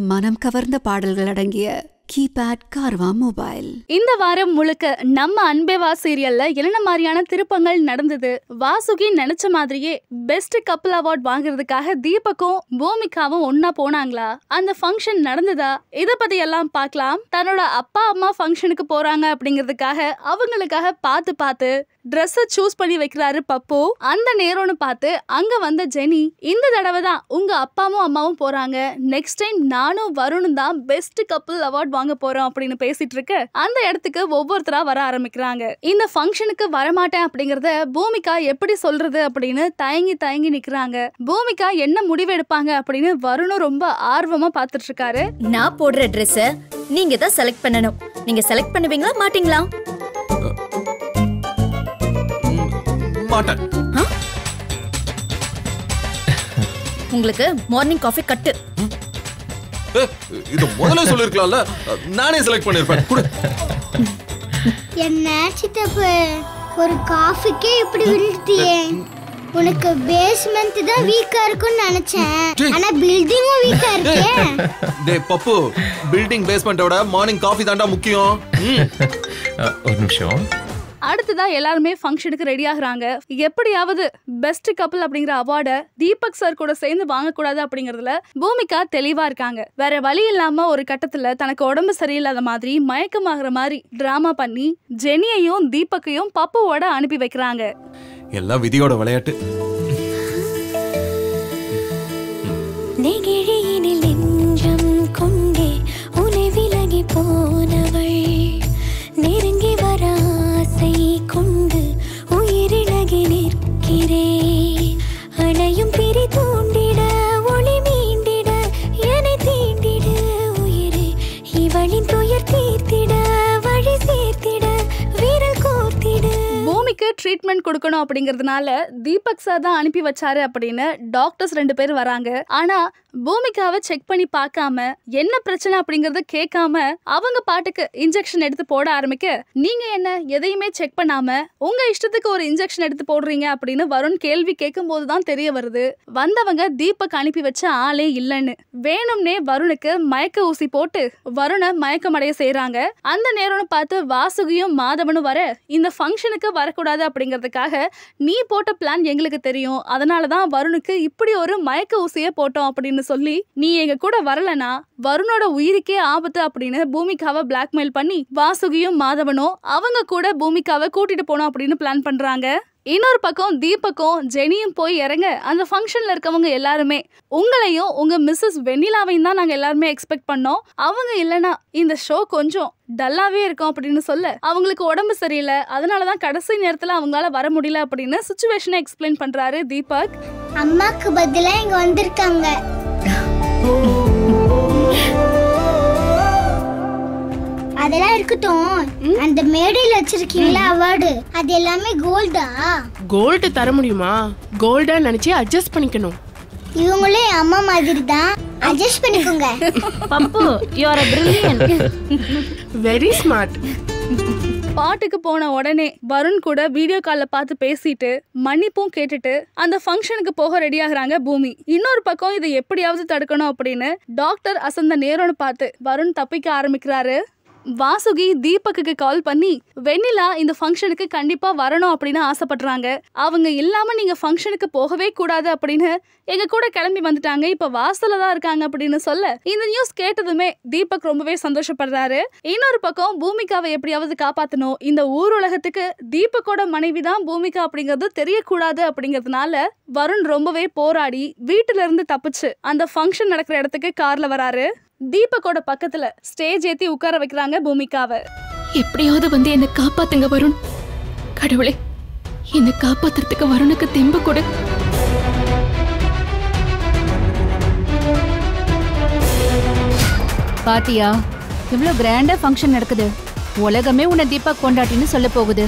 மனம் கவர்ந்த பாடல்கள் அடங்கிய கீபேட் கார்வா மொபைல் இந்த வாரம் முழுக்க நம்ம அன்பேவா சீரியல்ல என்ன மாதிரியான திருப்பங்கள் நடந்தது வாசுகி நினைச்ச மாதிரியே பெஸ்ட் கப்பல் அவார்ட் வாங்குறதுக்காக தீபக்கும் பூமிகாவும் ஒன்னா போனாங்களா அந்த ஃபங்க்ஷன் நடந்ததா இத பத்தி எல்லாம் பார்க்கலாம் தன்னோட அப்பா அம்மா ஃபங்க்ஷனுக்கு போறாங்க அப்படிங்கிறதுக்காக அவங்களுக்காக பார்த்து பார்த்து ட்ரெஸ்ஸை சூஸ் பண்ணி வைக்கிறாரு பப்பு அந்த நேரம்னு பார்த்து அங்க வந்த ஜெனி இந்த தடவை தான் உங்க அப்பாவும் அம்மாவும் போறாங்க நெக்ஸ்ட் டைம் நானும் வருணும் தான் பெஸ்ட் கப்பல் அவார்ட் வாங்க போறோம் அப்படின்னு பேசிட்டு இருக்க அந்த இடத்துக்கு ஒவ்வொருத்தரா வர ஆரம்பிக்கிறாங்க இந்த ஃபங்க்ஷனுக்கு வரமாட்டேன் அப்படிங்கறத பூமிகா எப்படி சொல்றது அப்படின்னு தயங்கி தயங்கி நிக்கிறாங்க பூமிகா என்ன முடிவு எடுப்பாங்க அப்படின்னு வருணும் ரொம்ப ஆர்வமா பார்த்துட்டு இருக்காரு நான் போடுற ட்ரெஸ்ஸ நீங்க தான் செலக்ட் பண்ணணும் நீங்க செலக்ட் பண்ணுவீங்களா மாட்டீங்களா மாட்டேன் உங்களுக்கு மார்னிங் காஃபி கட்டு ஏ, இது முதல்ல சொல்லிருக்கலாம்ல நானே செலக்ட் பண்ணிருப்பேன் குடு என்ன சித்தப்பு ஒரு காஃபிக்கே இப்படி விழுத்தியே உனக்கு பேஸ்மெண்ட் தான் வீக்கா இருக்கும்னு நினைச்சேன் டேய். ஆனா பில்டிங்கும் வீக்கா இருக்கே டேய் பப்பு பில்டிங் பேஸ்மெண்டோட மார்னிங் காஃபி தாண்டா முக்கியம் ம். அஹ், ஒரு நிமிஷம் அடுத்ததா எல்லாருமே ஃபங்க்ஷனுக்கு ரெடி ஆகுறாங்க எப்படியாவது பெஸ்ட் கப்பல் அப்படிங்கிற அவார்டை தீபக் சார் கூட சேர்ந்து வாங்கக்கூடாது அப்படிங்கறதுல பூமிகா தெளிவா இருக்காங்க வேற வழி இல்லாம ஒரு கட்டத்துல தனக்கு உடம்பு சரியில்லாத மாதிரி மயக்கமாகற மாதிரி டிராமா பண்ணி ஜெனியையும் தீபக்கையும் பப்புவோட அனுப்பி வைக்கிறாங்க எல்லாம் விதியோட விளையாட்டு நெகிழியினில் நெஞ்சம் கொண்டே உனை விலகி போனவள் நெருங்கி வர ஆசை கொண்டு உயிரிழகி நிற்கிறேன் அணையும் பிரி தூண்டிட ஒளி மீண்டிட என்னை தீண்டிட உயிரே இவளின் துயர் தீர்த்திட வழி சேர்த்திட விரல் கோர்த்திட பூமிக்கு ட்ரீட்மெண்ட் கொடுக்கணும் அப்படிங்கறதுனால தீபக் சார் தான் அனுப்பி வச்சாரு அப்படின்னு டாக்டர்ஸ் ரெண்டு பேர் வராங்க ஆனா பூமிகாவை செக் பண்ணி பார்க்காம என்ன பிரச்சனை அப்படிங்கறத கேட்காம அவங்க பாட்டுக்கு இன்ஜெக்ஷன் எடுத்து போட ஆரம்பிக்க நீங்க என்ன எதையுமே செக் பண்ணாம உங்க இஷ்டத்துக்கு ஒரு இன்ஜெக்ஷன் எடுத்து போடுறீங்க அப்படின்னு வருண் கேள்வி கேட்கும் போதுதான் தெரிய வருது வந்தவங்க தீபக் அனுப்பி வச்ச ஆளே இல்லைன்னு வேணும்னே வருணுக்கு மயக்க ஊசி போட்டு வருணை மயக்கமடைய செய்றாங்க அந்த நேரம்னு பார்த்து வாசுகியும் மாதவனும் வர இந்த ஃபங்க்ஷனுக்கு வரக்கூடாது அப்படிங்கிறதுக்காக நீ போட்ட பிளான் எங்களுக்கு தெரியும் அதனால தான் வருணுக்கு இப்படி ஒரு மயக்க ஊசியை போட்டோம் அப்படின்னு சொல்லி நீ எங்க கூட வரலனா வருணோட உயிருக்கே ஆபத்து அப்படின்னு பூமிகாவை பிளாக்மெயில் பண்ணி வாசுகியும் மாதவனும் அவங்க கூட பூமிகாவை கூட்டிட்டு போனோம் அப்படின்னு பிளான் பண்றாங்க இன்னொரு பக்கம் தீபக்கும் ஜெனியும் போய் இறங்க அந்த ஃபங்க்ஷன்ல இருக்கவங்க எல்லாருமே உங்களையும் உங்க மிஸ்ஸஸ் வெண்ணிலாவையும் தான் நாங்க எல்லாருமே எக்ஸ்பெக்ட் பண்ணோம் அவங்க இல்லனா இந்த ஷோ கொஞ்சம் டல்லாவே இருக்கும் அப்படின்னு சொல்ல அவங்களுக்கு உடம்பு சரியில்லை அதனால தான் கடைசி நேரத்துல அவங்களால வர முடியல அப்படின்னு சுச்சுவேஷனை எக்ஸ்பிளைன் பண்றாரு தீபக் அம்மாக்கு பதிலா இங்க வந்திருக்காங்க அதெல்லாம் இருக்கட்டும் அந்த மேடையில வச்சிருக்கீங்களா அவார்டு அது எல்லாமே கோல்டா கோல்டு தர முடியுமா கோல்டா நினைச்சு அட்ஜஸ்ட் பண்ணிக்கணும் இவங்களே என் அம்மா மாதிரி தான் அட்ஜஸ்ட் பண்ணிக்கோங்க Pappu you are brilliant very smart பாட்டுக்கு போன உடனே வருண் கூட வீடியோ கால்ல பார்த்து பேசிட்டு மன்னிப்பும் கேட்டுட்டு அந்த ஃபங்க்ஷனுக்கு போக ரெடி ஆகுறாங்க பூமி இன்னொரு பக்கம் இதை எப்படியாவது தடுக்கணும் அப்படின்னு டாக்டர் அசந்த நேரம்னு பார்த்து வருண் தப்பிக்க ஆரம்பிக்கிறாரு வாசுகி தீபக்குக்கு கால் பண்ணி வெண்ணிலா இந்த ஃபங்க்ஷனுக்கு கண்டிப்பா வரணும் அப்படின்னு ஆசைப்படுறாங்க அவங்க இல்லாம நீங்க ஃபங்க்ஷனுக்கு போகவே கூடாது அப்படின்னு எங்க கூட கிளம்பி வந்துட்டாங்க இப்ப வாசல்ல தான் இருக்காங்க அப்படின்னு சொல்ல இந்த நியூஸ் கேட்டதுமே தீபக் ரொம்பவே சந்தோஷப்படுறாரு இன்னொரு பக்கம் பூமிகாவை எப்படியாவது காப்பாத்தணும் இந்த ஊர் உலகத்துக்கு தீபக்கோட மனைவி தான் பூமிகா அப்படிங்கிறது தெரியக்கூடாது அப்படிங்கிறதுனால வருண் ரொம்பவே போராடி வீட்டுல இருந்து தப்பிச்சு அந்த ஃபங்க்ஷன் நடக்கிற இடத்துக்கு கார்ல வராரு தீபக்கோட பக்கத்துல ஸ்டேஜ் ஏத்தி உட்கார வைக்கிறாங்க பூமிகாவை எப்படியாவது வந்து என்னை காப்பாத்துங்க வருண் கடவுளே என்னை காப்பாத்துறதுக்கு வருணுக்கு தெம்பு கொடு பாத்தியா இவ்ளோ கிராண்டா ஃபங்க்ஷன் நடக்குது உலகமே உன்னை தீபக் கொண்டாட்டின்னு சொல்ல போகுது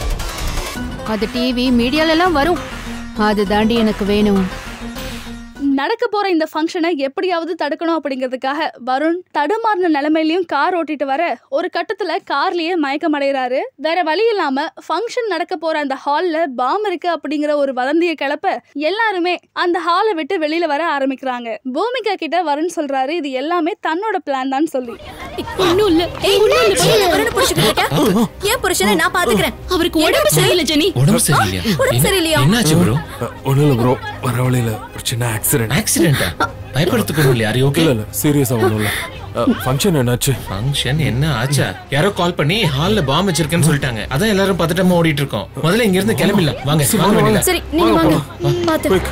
அது டிவி மீடியால எல்லாம் வரும் அது தாண்டி எனக்கு வேணும் நடக்க போற இந்த ஃபங்க்ஷனை எப்படியாவது தடுக்கணும் அப்படிங்கிறதுக்காக வருண் தடுமாறின நிலைமையிலயும் கார் ஓட்டிட்டு வர ஒரு கட்டத்துல கார்லயே மயக்கம் அடைகிறாரு வேற வழி இல்லாம ஃபங்க்ஷன் நடக்க போற அந்த ஹால்ல பாம் இருக்கு அப்படிங்கிற ஒரு வதந்தியை கிளப்ப எல்லாருமே அந்த ஹாலை விட்டு வெளியில வர ஆரம்பிக்கிறாங்க பூமிகா கிட்ட வருண் சொல்றாரு இது எல்லாமே தன்னோட பிளான் தான் சொல்லி ஒண்ணும் இல்ல ஏய், ஒண்ணும் இல்ல ஏன் வரணும் புடிச்சுக்கிட்டு இருக்க? என் புருஷனை நான் பாத்துக்கிறேன் அவருக்கு உடம்பு சரியில்லை ஜெனி உடம்பு சரியில்லையா உடம்பு என்ன- சரியில்லையா? என்னாச்சு ப்ரோ ஒன்றும் இல்லை ப்ரோ வர வழியில் ஒரு சின்ன ஆக்சிடென்ட் ஆக்சிடென்ட்டா பயப்படுறதுக்கு ஒண்ணும் இல்லையா ஓகே இல்லை இல்லை சீரியஸாக ஒன்றும் இல்லை ஃபங்க்ஷன் என்னாச்சு ஃபங்க்ஷன் என்ன ஆச்சா யாரோ கால் பண்ணி ஹால்ல பாம் வச்சிருக்கேன்னு சொல்லிட்டாங்க அதான் எல்லாரும் பதட்டமா ஓடிட்டு இருக்கோம் முதல்ல இங்க இருந்து கிளம்பிடலாம் வாங்க வாங்க வெளியில சரி நீங்க வாங்க பாத்து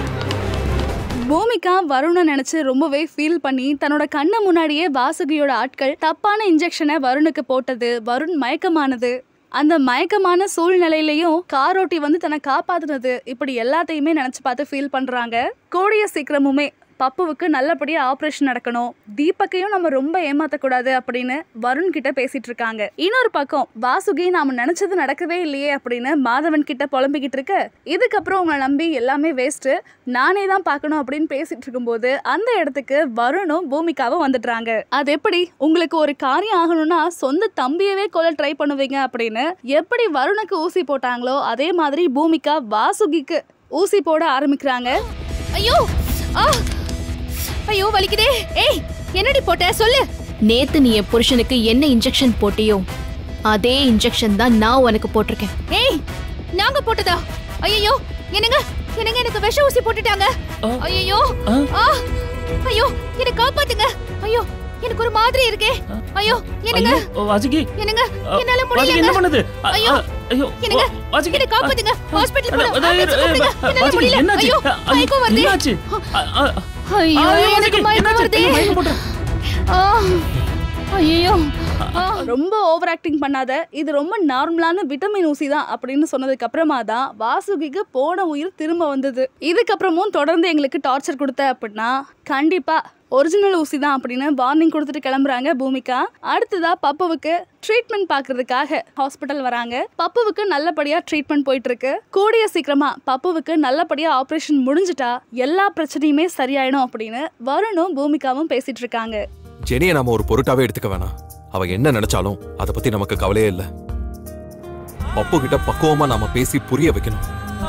பூமிகா வருணை நினைச்சு ரொம்பவே ஃபீல் பண்ணி தன்னோட கண்ணு முன்னாடியே வாசுகியோட ஆட்கள் தப்பான இன்ஜெக்ஷனை வருணுக்கு போட்டது வருண் மயக்கமானது அந்த மயக்கமான சூழ்நிலையிலையும் காரோட்டி வந்து தன்னை காப்பாத்துனது இப்படி எல்லாத்தையுமே நினைச்சு பார்த்து ஃபீல் பண்றாங்க கூடிய சீக்கிரமுமே பப்புவுக்கு நல்லபடியா ஆபரேஷன் நடக்கணும் தீபக்கையும் நம்ம ரொம்ப ஏமாத்தக்கூடாது அப்படின்னு வருண் கிட்ட பேசிட்டு இருக்காங்க இன்னொரு பக்கம் வாசுகி நாம நினைச்சது நடக்கவே இல்லையே அப்படின்னு மாதவன் கிட்ட புலம்பிக்கிட்டு இருக்க இதுக்கப்புறம் உங்களை நம்பி எல்லாமே வேஸ்ட் நானே தான் பார்க்கணும் அப்படின்னு பேசிட்டு இருக்கும்போது அந்த இடத்துக்கு வருணும் பூமிகாவும் வந்துடுறாங்க அது எப்படி உங்களுக்கு ஒரு காரியம் ஆகணும்னா சொந்த தம்பியவே கொல்ல ட்ரை பண்ணுவீங்க அப்படின்னு எப்படி வருணுக்கு ஊசி போட்டாங்களோ அதே மாதிரி பூமிகா வாசுகிக்கு ஊசி போட ஆரம்பிக்கிறாங்க ஐயோ ஆ ஐயோ வலிக்குதே ஏய் என்னடி போட்ட சொல்லு நேத்து நீ என் புருஷனுக்கு என்ன இன்ஜெக்ஷன் போட்டியோ அதே இன்ஜெக்ஷன் தான் நான் உனக்கு போட்டிருக்கேன் ஏய் நாங்க போட்டதா ஐயோ என்னங்க என்னங்க எனக்கு விஷ ஊசி போட்டுட்டாங்க ஐயோ ஆ ஐயோ என்ன காப்பாத்துங்க ஐயோ எனக்கு ஒரு மாதிரி இருக்கே ஐயோ என்னங்க வாசுகி என்னங்க என்னால வாசுகி என்ன முடியல பண்ணுது அ, ஐயோ அ, ஐயோ என்னங்க வாசுகி என்ன காப்பாத்துங்க ஹாஸ்பிடல் அ, போடு அ, ambulance அ, கூப்பிடுங்க. அ, என்னால வாசுகி, முடியல என்னாச்சு? ஐயோ அ, மயக்கம் வருதே என்னாச்சு அ, அ, ஐயோ ஐயோ, எனக்கு வாசுகி, மயக்கம் என்னாச்சு? வருதே ஐயோ, மயக்கம் போட்டு. ஆ ஐயோ ரொம்ப ஓவர் ஆக்டிங் பண்ணாத இது ரொம்ப நார்மலான விட்டமின் ஊசி தான் அப்படின்னு சொன்னதுக்கு அப்புறமா தான் வாசுகிக்கு போன உயிர் திரும்ப வந்தது இதுக்கப்புறமும் தொடர்ந்து எங்களுக்கு டார்ச்சர் கொடுத்த அப்படின்னா கண்டிப்பா ஒரிஜினல் ஊசி தான் அப்படின்னு வார்னிங் கொடுத்துட்டு கிளம்புறாங்க பூமிகா அடுத்ததா பப்புவுக்கு ட்ரீட்மெண்ட் பார்க்கறதுக்காக ஹாஸ்பிட்டல் வராங்க பப்புவுக்கு நல்லபடியா ட்ரீட்மெண்ட் போயிட்டு இருக்கு கூடிய சீக்கிரமா பப்புவுக்கு நல்லபடியா ஆபரேஷன் முடிஞ்சிட்டா எல்லா பிரச்சனையுமே சரியாயிடும் அப்படின்னு வருணும் பூமிகாவும் பேசிட்டு இருக்காங்க ஜெனியை நாம ஒரு பொருட்டாவே எடுத்துக்க வேணாம் அவ என்ன நினைச்சாலும் அதை பத்தி நமக்கு கவலையே இல்ல பப்பு கிட்ட பக்குவமா நாம பேசி புரிய வைக்கணும்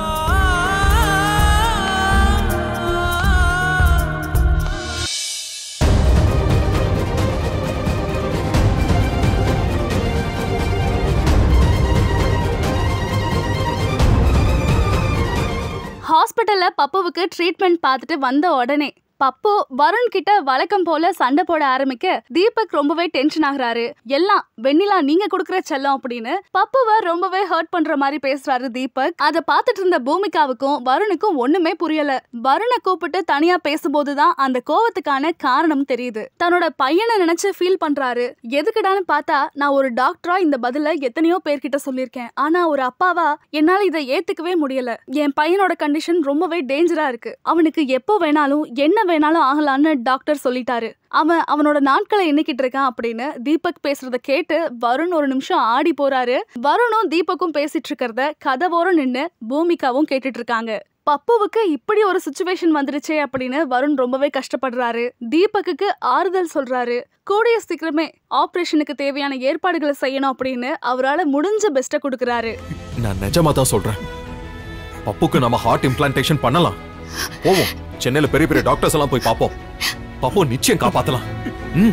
ஹாஸ்பிட்டல்ல பப்புவுக்கு ட்ரீட்மெண்ட் பார்த்துட்டு வந்த உடனே பப்பு வருண் கிட்ட வழக்கம் போல சண்டை போட ஆரம்பிக்க தீபக் ரொம்பவே டென்ஷன் ஆகுறாரு எல்லாம் வெண்ணிலா நீங்க கொடுக்குற செல்லம் அப்படின்னு பப்புவை ரொம்பவே ஹர்ட் பண்ற மாதிரி பேசுறாரு தீபக் அதை பார்த்துட்டு இருந்த பூமிகாவுக்கும் வருணுக்கும் ஒண்ணுமே புரியல வருணை கூப்பிட்டு தனியா பேசும்போதுதான் அந்த கோவத்துக்கான காரணம் தெரியுது தன்னோட பையனை நினைச்சு ஃபீல் பண்றாரு எதுக்குடான்னு பார்த்தா நான் ஒரு டாக்டரா இந்த பதில எத்தனையோ பேர்கிட்ட சொல்லியிருக்கேன் ஆனா ஒரு அப்பாவா என்னால இதை ஏத்துக்கவே முடியல என் பையனோட கண்டிஷன் ரொம்பவே டேஞ்சரா இருக்கு அவனுக்கு எப்போ வேணாலும் என்ன வேணாலும் ஆகலான்னு டாக்டர் சொல்லிட்டாரு அவன் அவனோட நாட்களை எண்ணிக்கிட்டு இருக்கான் அப்படின்னு தீபக் பேசுறத கேட்டு வருண் ஒரு நிமிஷம் ஆடி போறாரு வருணும் தீபக்கும் பேசிட்டு இருக்கிறத கதவோரம் நின்னு பூமிகாவும் கேட்டுட்டு இருக்காங்க பப்புவுக்கு இப்படி ஒரு சுச்சுவேஷன் வந்துருச்சே அப்படின்னு வருண் ரொம்பவே கஷ்டப்படுறாரு தீபக்குக்கு ஆறுதல் சொல்றாரு கூடிய சீக்கிரமே ஆபரேஷனுக்கு தேவையான ஏற்பாடுகளை செய்யணும் அப்படின்னு அவரால முடிஞ்ச பெஸ்ட்டை கொடுக்கறாரு நான் நிஜமா தான் சொல்றேன் பப்புக்கு நம்ம ஹார்ட் இம்ப்ளான்டேஷன் பண்ணலாம் போவோம் சென்னையில பெரிய பெரிய டாக்டர்ஸ் எல்லாம் போய் பார்ப்போம் பப்பு நிச்சயம் காப்பாத்தலாம் ம்.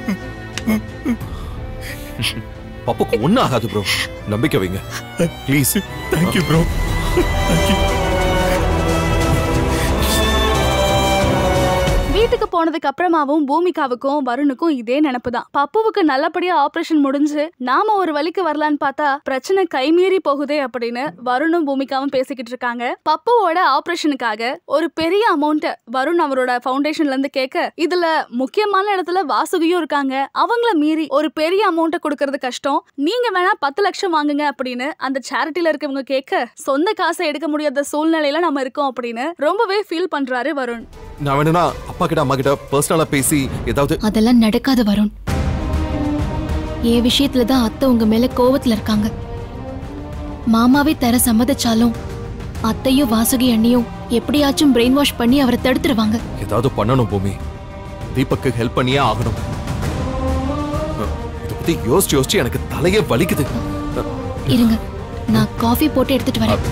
பப்புக்கு ஒண்ணும் ஆகாது ப்ரோ நம்பிக்கை வைங்க ப்ளீஸ் தேங்க்யூ ப்ரோ வீட்டுக்கு போனதுக்கு அப்புறமாவும் பூமிகாவுக்கும் வருணுக்கும் இதே நினப்பு தான் பப்புவுக்கு நல்லபடியா ஆபரேஷன் முடிஞ்சு நாம ஒரு வழிக்கு வரலான்னு பார்த்தா பிரச்சனை கைமீறி போகுதே அப்படின்னு வருணும் பூமிகாவும் பேசிக்கிட்டு இருக்காங்க பப்புவோட ஆபரேஷனுக்காக ஒரு பெரிய அமௌண்ட் வருண் அவரோட ஃபவுண்டேஷன்ல இருந்து கேட்க இதுல முக்கியமான இடத்துல வாசுகியும் இருக்காங்க அவங்கள மீறி ஒரு பெரிய அமௌண்ட்டை கொடுக்கறது கஷ்டம் நீங்க வேணா பத்து லட்சம் வாங்குங்க அப்படின்னு அந்த சேரிட்டில இருக்கவங்க கேட்க சொந்த காசை எடுக்க முடியாத சூழ்நிலையில நம்ம இருக்கோம் அப்படின்னு ரொம்பவே ஃபீல் பண்றாரு வருண் நான் வேணும்னா அப்பா கிட்ட அம்மா கிட்ட பர்சனலா பேசி ஏதாவது அதெல்லாம் நடக்காது வருண் என் விஷயத்துல தான் அத்தை உங்க மேல கோவத்துல இருக்காங்க மாமாவே தர சம்மதிச்சாலும் அத்தையும் வாசுகி அண்ணியும் எப்படியாச்சும் பிரெயின் வாஷ் பண்ணி அவரை தடுத்துருவாங்க ஏதாவது பண்ணணும் பூமி தீபக்கு ஹெல்ப் பண்ணியே ஆகணும் இத பத்தி யோசிச்சு யோசிச்சு எனக்கு தலையே வலிக்குது இருங்க நான் காஃபி போட்டு எடுத்துட்டு வரேன்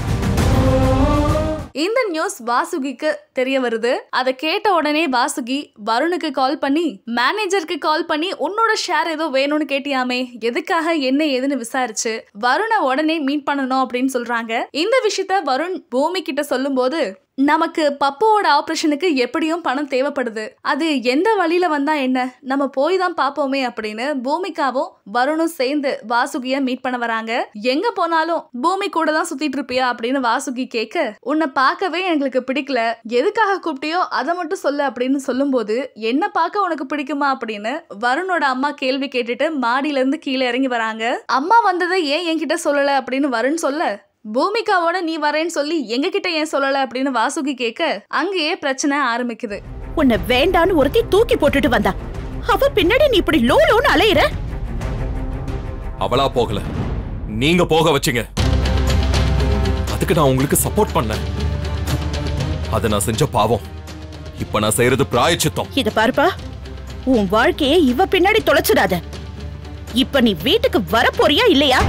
இந்த நியூஸ் வாசுகிக்கு தெரிய வருது அதை கேட்ட உடனே வாசுகி வருணுக்கு கால் பண்ணி மேனேஜருக்கு கால் பண்ணி உன்னோட ஷேர் ஏதோ வேணும்னு கேட்டியாமே எதுக்காக என்ன ஏதுன்னு விசாரிச்சு வருணை உடனே மீட் பண்ணணும் அப்படின்னு சொல்றாங்க இந்த விஷயத்த வருண் பூமி கிட்ட சொல்லும்போது நமக்கு பப்புவோட ஆப்ரேஷனுக்கு எப்படியும் பணம் தேவைப்படுது அது எந்த வழியில வந்தா என்ன நம்ம போய் தான் பாப்போமே அப்படின்னு பூமிகாவும் வருணும் சேர்ந்து வாசுகிய மீட் பண்ண வராங்க எங்க போனாலும் பூமி கூட தான் சுத்திட்டு இருப்பியா அப்படின்னு வாசுகி கேட்க உன்னை பார்க்கவே எங்களுக்கு பிடிக்கல எதுக்காக கூப்பிட்டியோ அதை மட்டும் சொல்லு அப்படின்னு சொல்லும்போது என்ன பார்க்க உனக்கு பிடிக்குமா அப்படின்னு வருணோட அம்மா கேள்வி கேட்டுட்டு மாடியில இருந்து கீழே இறங்கி வராங்க அம்மா வந்ததை ஏன் என்கிட்ட சொல்லல அப்படின்னு வருண் சொல்ல பூமிகாவோட நீ வரேன்னு சொல்லி எங்க கிட்ட ஏன் சொல்லல அப்படின்னு வாசுகி கேட்க அங்கேயே பிரச்சனை ஆரம்பிக்குது உன்னை வேண்டான்னு ஒருத்தி தூக்கி போட்டுட்டு வந்தா அவ பின்னாடி நீ இப்படி லோ லோன்னு அலையிற அவளா போகல நீங்க போக வச்சீங்க அதுக்கு நான் உங்களுக்கு சப்போர்ட் பண்ணேன் அத நான் செஞ்ச பாவம் இப்ப நான் செய்யறது பிராயச்சித்தம் இத பாருப்பா உன் வாழ்க்கையை இவ பின்னாடி தொலைச்சிடாத இப்ப நீ வீட்டுக்கு வரப்போறியா இல்லையா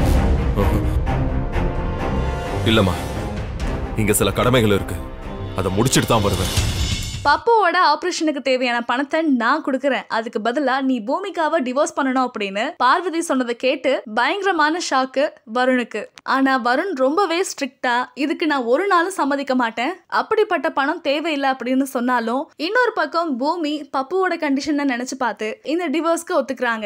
இல்லம்மா இங்க சில கடமைகள் இருக்கு அதை முடிச்சிட்டு தான் வருவேன் பப்புவோட ஆபரேஷனுக்கு தேவையான பணத்தை நான் கொடுக்கறேன் அதுக்கு பதிலா நீ பூமிகாவை டிவோர்ஸ் பண்ணணும் அப்படின்னு பார்வதி சொன்னதை கேட்டு பயங்கரமான ஷாக்கு வருணுக்கு ஆனா வருண் ரொம்பவே ஸ்ட்ரிக்டா இதுக்கு நான் ஒரு நாளும் சம்மதிக்க மாட்டேன் அப்படிப்பட்ட பணம் தேவையில்லை அப்படின்னு சொன்னாலும் இன்னொரு பக்கம் பூமி பப்புவோட கண்டிஷனை நினைச்சு பார்த்து இந்த டிவோர்ஸ்க்கு ஒத்துக்கிறாங்க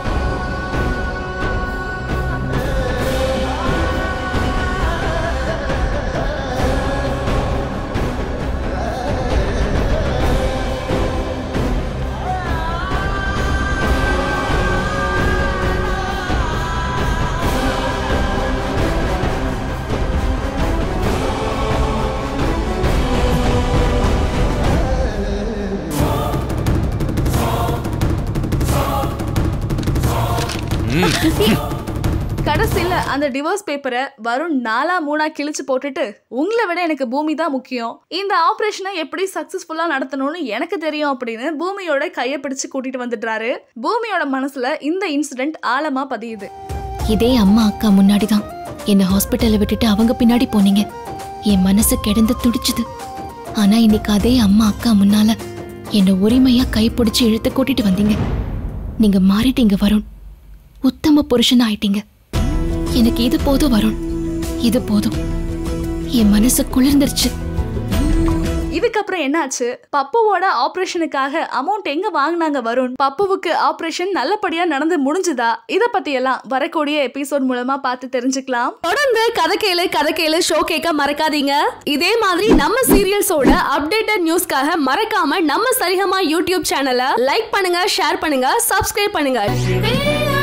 கடைசியில அந்த டிவோர்ஸ் பேப்பரை வருண் நாலா மூணா கிழிச்சு போட்டுட்டு உங்களை விட எனக்கு பூமி தான் முக்கியம் இந்த ஆபரேஷனை எப்படி சக்சஸ்ஃபுல்லா நடத்தணும்னு எனக்கு தெரியும் அப்படின்னு பூமியோட கையை பிடிச்சு கூட்டிட்டு வந்துடுறாரு பூமியோட மனசுல இந்த இன்சிடென்ட் ஆழமா பதியுது இதே அம்மா அக்கா முன்னாடி தான் என்னை ஹாஸ்பிட்டல்ல விட்டுட்டு அவங்க பின்னாடி போனீங்க என் மனசு கிடந்து துடிச்சுது ஆனா இன்னைக்கு அதே அம்மா அக்கா முன்னால என்னை உரிமையா கைப்பிடிச்சு இழுத்து கூட்டிட்டு வந்தீங்க நீங்க மாறிட்டீங்க வருண் உத்தம புருஷன் ஆயிட்டீங்க எனக்கு இது போதும் வருண் இது போதும் என் மனசு குளிர்ந்துருச்சு இதுக்கப்புறம் என்னாச்சு பப்புவோட ஆபரேஷனுக்காக அமௌண்ட் எங்க வாங்குனாங்க வருண் பப்புவுக்கு ஆபரேஷன் நல்லபடியா நடந்து முடிஞ்சுதா இத பத்தி எல்லாம் வரக்கூடிய எபிசோட் மூலமா பார்த்து தெரிஞ்சுக்கலாம் தொடர்ந்து கதை கேளு கதை கேளு ஷோ கேட்க மறக்காதீங்க இதே மாதிரி நம்ம சீரியல்ஸோட அப்டேட்டட் நியூஸ்க்காக மறக்காம நம்ம சரிகமா யூடியூப் சேனலை லைக் பண்ணுங்க ஷேர் பண்ணுங்க சப்ஸ்கிரைப் பண்ணுங்க